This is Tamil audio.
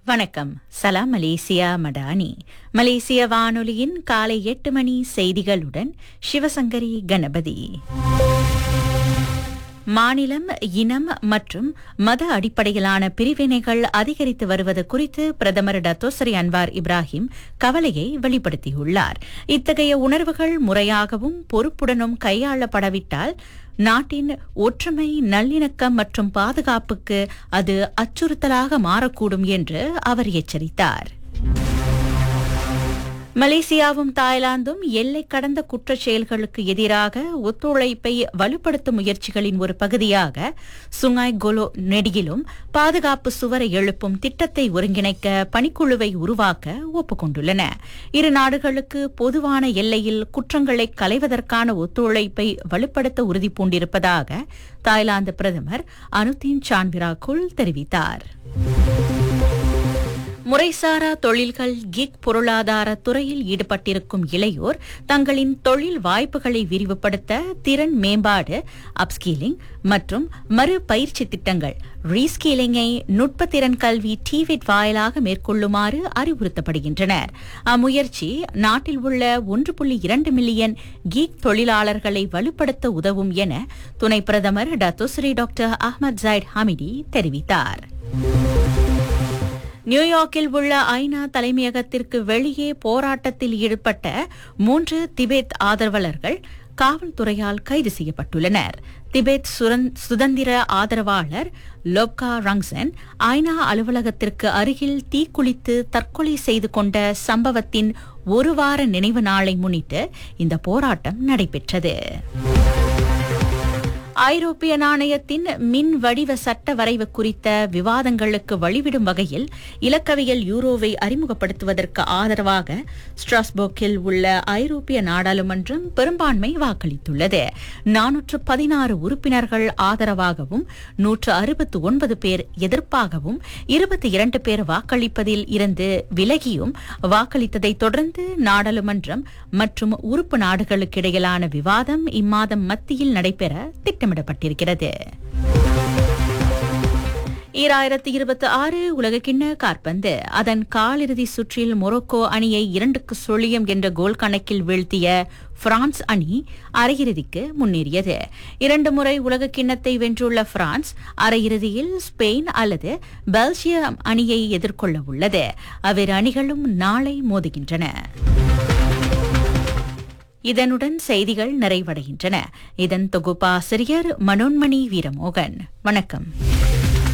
வணக்கம் சலாம் மலேசியா மடானி மலேசிய வானொலியின் காலை எட்டு மணி செய்திகளுடன் சிவசங்கரி கணபதி மாநிலம் இனம் மற்றும் மத அடிப்படையிலான பிரிவினைகள் அதிகரித்து வருவது குறித்து பிரதமர் டத்தோசரி அன்வார் இப்ராஹிம் கவலையை வெளிப்படுத்தியுள்ளார் இத்தகைய உணர்வுகள் முறையாகவும் பொறுப்புடனும் கையாளப்படவிட்டால் நாட்டின் ஒற்றுமை நல்லிணக்கம் மற்றும் பாதுகாப்புக்கு அது அச்சுறுத்தலாக மாறக்கூடும் என்று அவர் எச்சரித்தார் மலேசியாவும் தாய்லாந்தும் எல்லை கடந்த குற்றச் செயல்களுக்கு எதிராக ஒத்துழைப்பை வலுப்படுத்தும் முயற்சிகளின் ஒரு பகுதியாக சுங்காய் கொலோ நெடியிலும் பாதுகாப்பு சுவரை எழுப்பும் திட்டத்தை ஒருங்கிணைக்க பணிக்குழுவை உருவாக்க ஒப்புக்கொண்டுள்ளன இரு நாடுகளுக்கு பொதுவான எல்லையில் குற்றங்களை களைவதற்கான ஒத்துழைப்பை வலுப்படுத்த உறுதி பூண்டிருப்பதாக தாய்லாந்து பிரதமர் அனுதீன் சான்விராக்குள் தெரிவித்தார் முறைசாரா தொழில்கள் கிக் பொருளாதார துறையில் ஈடுபட்டிருக்கும் இளையோர் தங்களின் தொழில் வாய்ப்புகளை விரிவுபடுத்த திறன் மேம்பாடு அப்ஸ்கீலிங் மற்றும் மறு பயிற்சி திட்டங்கள் ரீஸ்கீலிங்கை நுட்பத்திறன் கல்வி டிவிட் வாயிலாக மேற்கொள்ளுமாறு அறிவுறுத்தப்படுகின்றனர் அம்முயற்சி நாட்டில் உள்ள ஒன்று புள்ளி இரண்டு மில்லியன் கீக் தொழிலாளர்களை வலுப்படுத்த உதவும் என துணை பிரதமர் Datuk Seri doctor Ahmad Zahid Hamidi தெரிவித்தார் நியூயார்க்கில் உள்ள ஐநா தலைமையகத்திற்கு வெளியே போராட்டத்தில் ஈடுபட்ட மூன்று திபெத் ஆதரவாளர்கள் காவல்துறையால் கைது செய்யப்பட்டுள்ளனர் திபெத் சுதந்திர ஆதரவாளர் லோப்கா ரங்சன் ஐநா அலுவலகத்திற்கு அருகில் தீக்குளித்து தற்கொலை செய்து கொண்ட சம்பவத்தின் ஒரு வார நினைவு நாளை முன்னிட்டு இந்த போராட்டம் நடைபெற்றது ஐரோப்பிய நாணயத்தின் மின் வடிவ சட்ட வரைவு குறித்த விவாதங்களுக்கு வழிவிடும் வகையில் இலக்கவியல் யூரோவை அறிமுகப்படுத்துவதற்கு ஆதரவாக ஸ்ட்ராஸ்போக்கில் உள்ள ஐரோப்பிய நாடாளுமன்றம் பெரும்பான்மை வாக்களித்துள்ளது நானூற்று பதினாறு உறுப்பினர்கள் ஆதரவாகவும் நூற்று அறுபத்து ஒன்பது பேர் எதிர்ப்பாகவும் இருபத்தி இரண்டு பேர் வாக்களிப்பதில் இருந்து விலகியும் வாக்களித்ததை தொடர்ந்து நாடாளுமன்றம் மற்றும் உறுப்பு நாடுகளுக்கிடையிலான விவாதம் இம்மாதம் மத்தியில் நடைபெற திட்டம் திட்டமிடப்பட்டிருக்கிறது ஈராயிரத்தி இருபத்தி ஆறு உலகக்கிண்ண காற்பந்து அதன் காலிறுதி சுற்றில் மொரோக்கோ அணியை இரண்டுக்கு சொழியம் என்ற கோல் கணக்கில் வீழ்த்திய பிரான்ஸ் அணி அரையிறுதிக்கு முன்னேறியது இரண்டு முறை உலக கிண்ணத்தை வென்றுள்ள பிரான்ஸ் அரையிறுதியில் ஸ்பெயின் அல்லது பெல்ஜியம் அணியை எதிர்கொள்ள உள்ளது அவ்விரு அணிகளும் நாளை மோதுகின்றன இதனுடன் செய்திகள் நிறைவடைகின்றன இதன் தொகுப்பாசிரியர் மனோன்மணி வீரமோகன் வணக்கம்